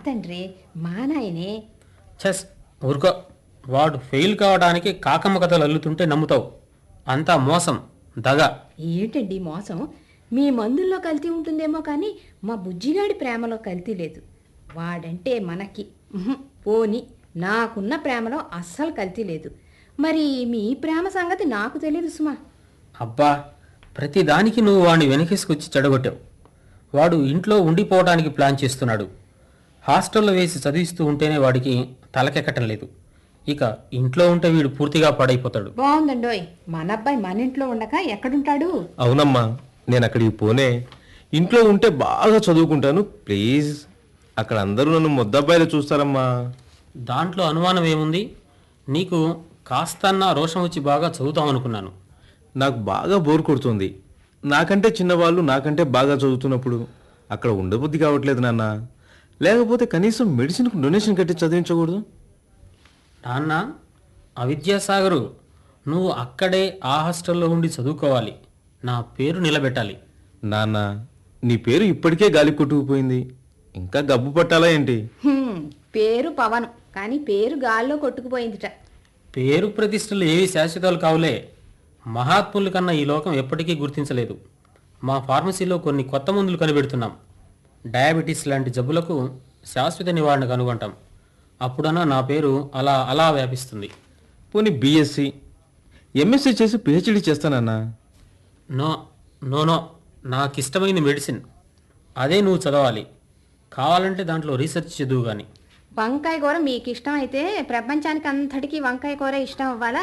తండ్రి మా నాయనే చెస్ ఊరుకో వాడు ఫెయిల్ కావడానికి కాకమ్మ కథలు అల్లుతుంటే నమ్ముతావు అంతా మోసం దగ ఏంటండి మోసం మీ మందుల్లో కల్తీ ఉంటుందేమో కానీ మా బుజ్జిగాడి ప్రేమలో కల్తీ లేదు వాడంటే మనకి ఉహుం, పోని నాకున్న ప్రేమలో అస్సలు కల్తీ లేదు మరి మీ ప్రేమ సంగతి నాకు తెలియదు సుమా అబ్బా ప్రతి దానికి నువ్వు వాడిని వెనకేసుకొచ్చి చెడగొట్టావు వాడు ఇంట్లో ఉండిపోవడానికి ప్లాన్ చేస్తున్నాడు హాస్టల్లో వేసి చదివిస్తూ ఉంటేనే వాడికి తలకెక్కటం లేదు ఇక ఇంట్లో ఉంటే వీడు పూర్తిగా పాడైపోతాడు బాగుందండోయ్ మన అబ్బాయి మన ఇంట్లో ఉండక ఎక్కడుంటాడు అవునమ్మా నేను అక్కడికి పోనే ఇంట్లో ఉంటే బాగా చదువుకుంటాను ప్లీజ్ అక్కడ అందరూ నన్ను ముద్దబ్బాయిలు చూస్తారమ్మా దాంట్లో అనుమానం ఏముంది నీకు కాస్తన్నా రోషం వచ్చి బాగా చదువుతామనుకున్నాను నాకు బాగా బోర్ కొడుతుంది నాకంటే చిన్నవాళ్ళు నాకంటే బాగా చదువుతున్నప్పుడు అక్కడ ఉండబుద్ధి కావట్లేదు నాన్న లేకపోతే కనీసం మెడిసిన్కు డొనేషన్ కట్టి చదివించకూడదు నాన్న అవిద్యాసాగరు నువ్వు అక్కడే ఆ హాస్టల్లో ఉండి చదువుకోవాలి నా పేరు నిలబెట్టాలి నాన్న నీ పేరు ఇప్పటికే గాలి కొట్టుకుపోయింది ఇంకా గబ్బు పట్టాలా ఏంటి హ్మ్, పేరు పవన్ కానీ పేరు గాల్లో కొట్టుకుపోయిందిట పేరు ప్రతిష్టలు ఏవి శాశ్వతాలు కావులే మహాత్ముల కన్నా ఈ లోకం ఎప్పటికీ గుర్తించలేదు మా ఫార్మసీలో కొన్ని కొత్త మందులు కనిపెడుతున్నాం డయాబెటీస్ లాంటి జబ్బులకు శాశ్వత నివారణ కనుగొంటాం అప్పుడన్నా నా పేరు అలా అలా వ్యాపిస్తుంది పోనీ బీఎస్సీ ఎంఎస్సీ చేసి పిహెచ్డీ చేస్తానన్నా నో నో నో నాకు ఇష్టమైన మెడిసిన్ అదే నువ్వు చదవాలి కావాలంటే దాంట్లో రీసెర్చ్ చదువు కానీ వంకాయ కూర మీకు ఇష్టం అయితే ప్రపంచానికి అంతటికీ వంకాయ కూర ఇష్టం అవ్వాలా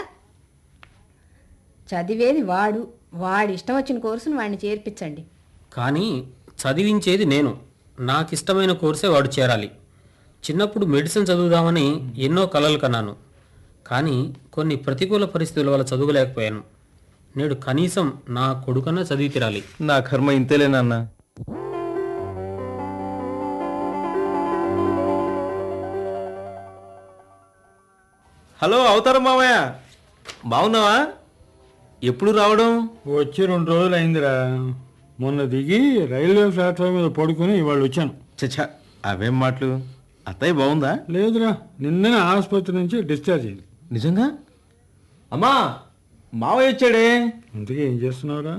చదివేది వాడు వాడి ఇష్టం వచ్చిన కోర్సును వాడిని చేర్పించండి కానీ చదివించేది నేను నాకు ఇష్టమైన కోర్సే వాడు చేరాలి చిన్నప్పుడు మెడిసిన్ చదువుదామని ఎన్నో కలలు కన్నాను కానీ కొన్ని ప్రతికూల పరిస్థితుల వల్ల చదువులేకపోయాను నేడు కనీసం నా కొడుకన్నా చదివి తీరాలి నా కర్మ ఇంతేలే నాన్న హలో అవతారం మామయ్య బాగున్నావా ఎప్పుడు రావడం వచ్చి రెండు రోజులు అయిందిరా మొన్న దిగి రైల్వే ప్లాట్ఫామ్ మీద పడుకుని ఇవాళ వచ్చాను చచ్చా అవేం మాటలు అత్తయ్య బాగుందా లేదురా నిన్ననే ఆసుపత్రి నుంచి డిశ్చార్జ్ అయింది నిజంగా అమ్మా మావయ్య వచ్చాడే ఇంతకీ ఏం చేస్తున్నావురా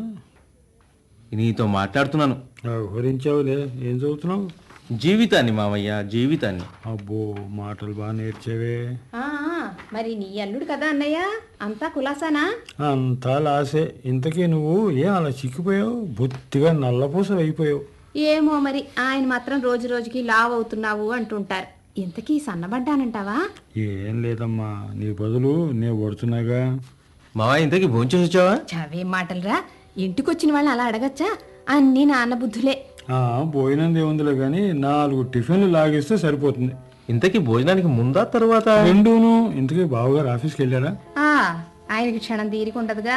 నీతో మాట్లాడుతున్నాను హరించావులే ఏం చదువుతున్నావు జీవితాన్ని మావయ్య జీవితాన్ని అబ్బో మాటలు బాగా నేర్చావే ఆ, ఆ, మరి నీ అల్లుడు కదా అన్నయ్య అంతా కులాసానా అంతా లాసే ఇంతకీ నువ్వు ఏం అలా చిక్కిపోయావు బొత్తిగా నల్లపూసలు అయిపోయావు ఏమో మరి ఆయన మాత్రం రోజు రోజుకి లావ్ అవుతున్నావు అంటుంటారు ఇంతకీ సన్నబడ్డానంటావా ఏం లేదమ్మా నీ బదులు నేను పడుతున్నాగా మావయ్య ఇంతకీ భోంచేసి వచ్చావా చవే మాటలురా ఇంటికొచ్చిన వాళ్ళని అలా అడగచ్చా అన్నీ నాన్న బుద్ధులే ఆ, పోయినంది ఏముందిలే కానీ నాలుగు టిఫిన్లు లాగిస్తే సరిపోతుంది ఇంతకీ భోజనానికి ముందా తర్వాత రెండును ఇంతకీ బావగారు ఆఫీస్కి వెళ్ళారా ఆ ఆయనకి క్షణం తీరిక ఉండదుగా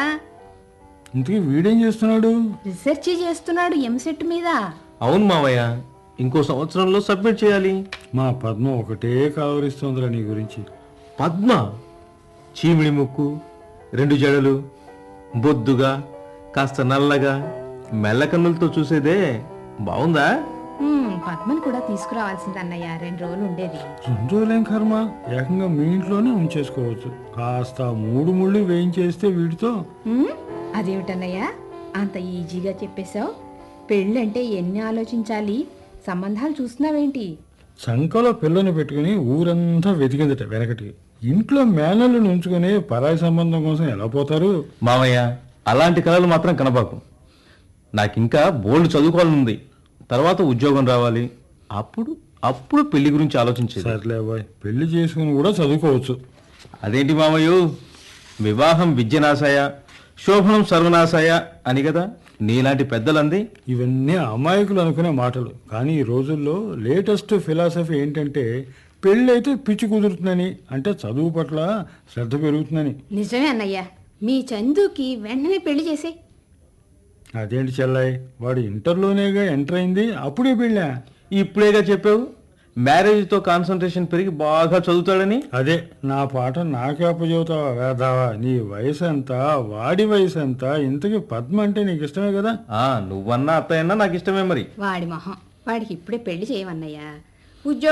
ఇంతకీ వీడేం చేస్తున్నాడు రీసెర్చ్ చేస్తున్నాడు ఎంసెట్ మీద అవును మావయ్య ఇంకో సంవత్సరంలో సబ్మిట్ చేయాలి మా పద్మ ఒకటే కావరిస్తోందిరా నీ గురించి పద్మ చీమిడి ముక్కు రెండు జడలు బొద్దుగా కాస్త నల్లగా మెల్లకన్నులతో చూసేదే బాగుందా హ్మ్, పద్మని కూడా తీసుకురావాల్సింది అన్నయ్య రెండు రోజులు ఉండేది రెండు రోజులేం కర్మ ఏకంగా మీ ఇంట్లోనే ఉంచేసుకోవచ్చు కాస్త మూడు ముళ్ళు వేయించేస్తే వీడితో హ్మ్, అదేమిటన్నయ్య అంత ఈజీగా చెప్పేశావు పెళ్ళంటే ఎన్ని ఆలోచించాలి సంబంధాలు చూస్తున్నావేంటి చంకలో పిల్లని పెట్టుకుని ఊరంతా వెతికిందట వెనకటి ఇంట్లో మేనల్ని ఉంచుకుని పరాయి సంబంధం కోసం ఎలా పోతారు మావయ్య అలాంటి కళలు మాత్రం కనబాకు నాకింకా బోల్డ్ చదువుకోవాలనుంది తర్వాత ఉద్యోగం రావాలి అప్పుడు అప్పుడు పెళ్లి గురించి ఆలోచించేది సర్లే బాయ్ పెళ్లి చేసుకుని కూడా చదువుకోవచ్చు అదేంటి మామయ్యు వివాహం విద్యనాశాయ శోభనం సర్వనాశాయ అని కదా నీలాంటి పెద్దలంది ఇవన్నీ అమాయకులు అనుకునే మాటలు కానీ ఈ రోజుల్లో లేటెస్ట్ ఫిలాసఫీ ఏంటంటే పెళ్ళైతే పిచ్చి కుదురుతుందని అంటే చదువు పట్ల శ్రద్ధ పెరుగుతుందని నిజమే అన్నయ్య మీ చందుకి వెంటనే పెళ్లి చేసే అదేంటి చెల్లాయి వాడు ఇంటర్లోనేగా ఎంటర్ అయింది అప్పుడే పెళ్ళా ఇప్పుడేగా చెప్పావు మ్యారేజ్తో కాన్సన్ట్రేషన్ పెరిగి బాగా చదువుతాడని అదే నా పాట నాకే అప్పచెబుతావా వేదావా నీ వయసు ఎంత వాడి వయసు ఎంత ఇంతకీ పద్మ అంటే నీకు ఇష్టమే కదా ఆ నువ్వన్నా అత్తయ్యన్నా నాకు ఇష్టమే మరి వాడి మొహం వాడికి ఇప్పుడే పెళ్లి చేయమన్నయ్య ఉద్యోగం